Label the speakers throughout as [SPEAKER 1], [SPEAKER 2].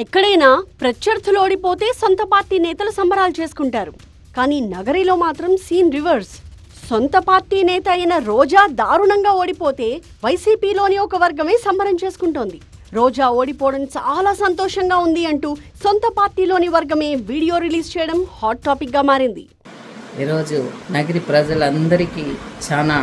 [SPEAKER 1] ఎక్కడైనా ప్రత్యర్థులు ఓడిపోతే సొంత పార్టీ నేతలు సంబరాలు చేసుకుంటారు కానీ నగరిలో మాత్రం సీన్ రివర్స్ సొంత పార్టీ నేత అయిన రోజా దారుణంగా ఓడిపోతే వైసీపీలోని ఒక వర్గమే సంబరం చేసుకుంటోంది రోజా ఓడిపోవడం చాలా సంతోషంగా ఉంది అంటూ సొంత పార్టీలోని వర్గమే వీడియో రిలీజ్ చేయడం హాట్ టాపిక్ గా మారింది
[SPEAKER 2] ఈరోజు నగరి ప్రజలందరికీ చాలా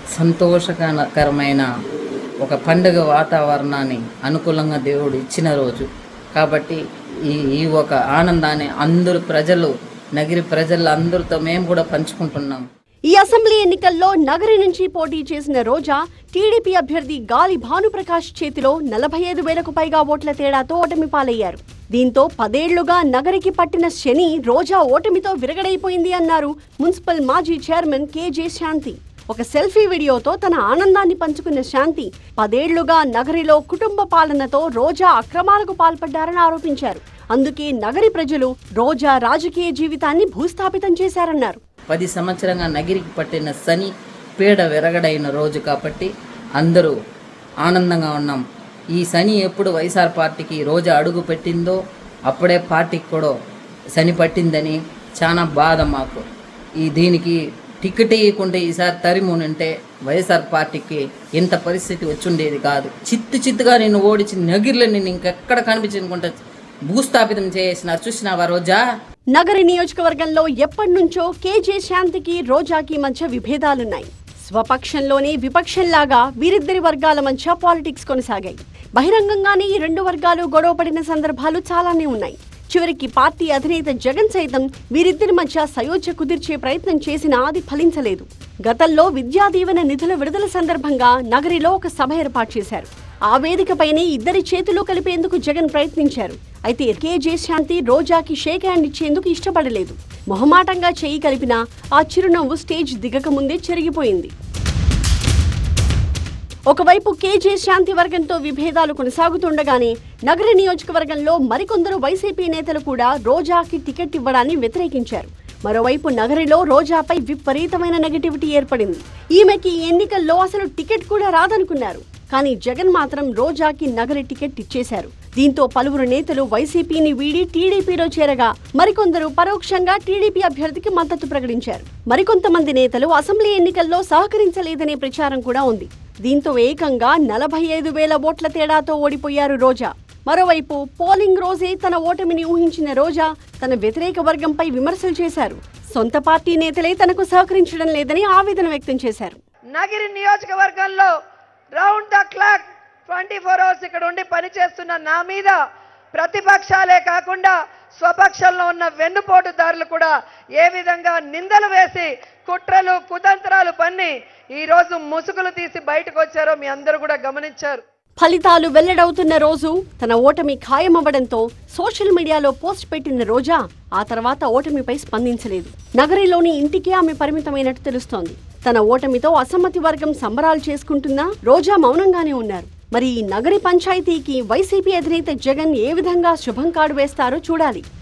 [SPEAKER 2] సంతోషకరమైన ఒక పండుగ వాతావరణాన్ని అనుకూలంగా దేవుడు ఇచ్చిన రోజు కాబట్టి ఈ ఈ ఒక ఆనందాన్ని అందరు ప్రజలు నగరి ప్రజలందరితో మేము కూడా పంచుకుంటున్నాం
[SPEAKER 1] ఈ అసెంబ్లీ ఎన్నికల్లో నగరి నుంచి పోటీ చేసిన రోజా టీడీపీ అభ్యర్థి గాలి భానుప్రకాష్ చేతిలో నలభై ఐదు వేలకు పైగా ఓట్ల తేడాతో ఓటమి పాలయ్యారు దీంతో పదేళ్లుగా నగరికి పట్టిన శని రోజా ఓటమితో విరగడైపోయింది అన్నారు మున్సిపల్ మాజీ చైర్మన్ కేజే శాంతి ఒక సెల్ఫీ వీడియోతో తన ఆనందాన్ని పంచుకున్న శాంతి పదేళ్లుగా నగరిలో కుటుంబ పాలనతో రోజా అక్రమాలకు పాల్పడ్డారని ఆరోపించారు అందుకే నగరి ప్రజలు రోజా రాజకీయ జీవితాన్ని భూస్థాపితం చేశారన్నారు
[SPEAKER 2] పది సంవత్సరంగా నగిరికి పట్టిన శని పీడ విరగడైన రోజు కాబట్టి అందరూ ఆనందంగా ఉన్నాం ఈ శని ఎప్పుడు వైఎస్ఆర్ పార్టీకి రోజు అడుగు పెట్టిందో అప్పుడే పార్టీకి కూడా శని పట్టిందని చాలా బాధ మాకు ఈ దీనికి టికెట్ ఇవ్వకుంటే ఈసారి తరిమునంటే వైఎస్ఆర్ పార్టీకి ఇంత పరిస్థితి వచ్చుండేది కాదు చిత్తు చిత్తుగా నేను ఓడించి నగిరిలో నేను ఇంకెక్కడ కనిపించనుకుంటే భూస్థాపితం చేసినారు చూసినావా రోజా
[SPEAKER 1] నగరి నియోజకవర్గంలో ఎప్పటి నుంచో కేజే శాంతికి రోజాకి మధ్య విభేదాలున్నాయి స్వపక్షంలోనే విపక్షంలాగా వీరిద్దరి వర్గాల మధ్య పాలిటిక్స్ కొనసాగాయి బహిరంగంగానే ఈ రెండు వర్గాలు గొడవపడిన సందర్భాలు చాలానే ఉన్నాయి చివరికి పార్టీ అధినేత జగన్ సైతం వీరిద్దరి మధ్య సయోధ్య కుదిర్చే ప్రయత్నం చేసినా అది ఫలించలేదు గతంలో విద్యా దీవెన నిధుల విడుదల సందర్భంగా నగరిలో ఒక సభ ఏర్పాటు చేశారు ఆ వేదికపైనే ఇద్దరి చేతులు కలిపేందుకు జగన్ ప్రయత్నించారు అయితే కేజే శాంతి రోజాకి షేక్ హ్యాండ్ ఇచ్చేందుకు ఇష్టపడలేదు మొహమాటంగా చేయి కలిపినా ఆ చిరునవ్వు స్టేజ్ దిగక ముందే చెరిగిపోయింది ఒకవైపు కేజే శాంతి వర్గంతో విభేదాలు కొనసాగుతుండగానే నగర నియోజకవర్గంలో మరికొందరు వైసీపీ నేతలు కూడా రోజాకి టికెట్ ఇవ్వడాన్ని వ్యతిరేకించారు మరోవైపు నగరిలో రోజాపై విపరీతమైన నెగటివిటీ ఏర్పడింది ఈమెకి ఈ ఎన్నికల్లో అసలు టికెట్ కూడా రాదనుకున్నారు కానీ జగన్ మాత్రం రోజాకి నగరి టికెట్ ఇచ్చేశారు దీంతో పలువురు నేతలు వైసీపీని వీడి టీడీపీలో చేరగా మరికొందరు పరోక్షంగా టీడీపీ అభ్యర్థికి మద్దతు ప్రకటించారు మరికొంతమంది నేతలు అసెంబ్లీ ఎన్నికల్లో సహకరించలేదనే ప్రచారం కూడా ఉంది దీంతో ఏకంగా నలభై ఐదు వేల ఓట్ల తేడాతో ఓడిపోయారు రోజా మరోవైపు పోలింగ్ రోజే తన ఓటమిని ఊహించిన రోజా తన వ్యతిరేక వర్గంపై విమర్శలు చేశారు సొంత పార్టీ నేతలే తనకు సహకరించడం లేదని ఆవేదన వ్యక్తం చేశారు
[SPEAKER 3] నగిరి నియోజకవర్గంలో round the clock twenty four hours ఇక్కడ ఉండి పనిచేస్తున్న నా మీద ప్రతిపక్షాలే కాకుండా స్వపక్షంలో ఉన్న వెన్నుపోటుదారులు కూడా ఏ విధంగా నిందలు వేసి కుట్రలు కుతంత్రాలు పన్ని ఈ రోజు ముసుగులు తీసి బయటకు వచ్చారో మీ అందరూ కూడా గమనించారు
[SPEAKER 1] ఫలితాలు వెల్లడవుతున్న రోజు తన ఓటమి ఖాయమవ్వడంతో సోషల్ మీడియాలో పోస్ట్ పెట్టిన రోజా ఆ తర్వాత ఓటమిపై స్పందించలేదు నగరిలోని ఇంటికే ఆమె పరిమితమైనట్టు తెలుస్తోంది తన ఓటమితో అసమ్మతి వర్గం సంబరాలు చేసుకుంటున్నా రోజా మౌనంగానే ఉన్నారు మరి ఈ నగరి పంచాయతీకి వైసీపీ అధినేత జగన్ ఏ విధంగా శుభం కార్డు వేస్తారో చూడాలి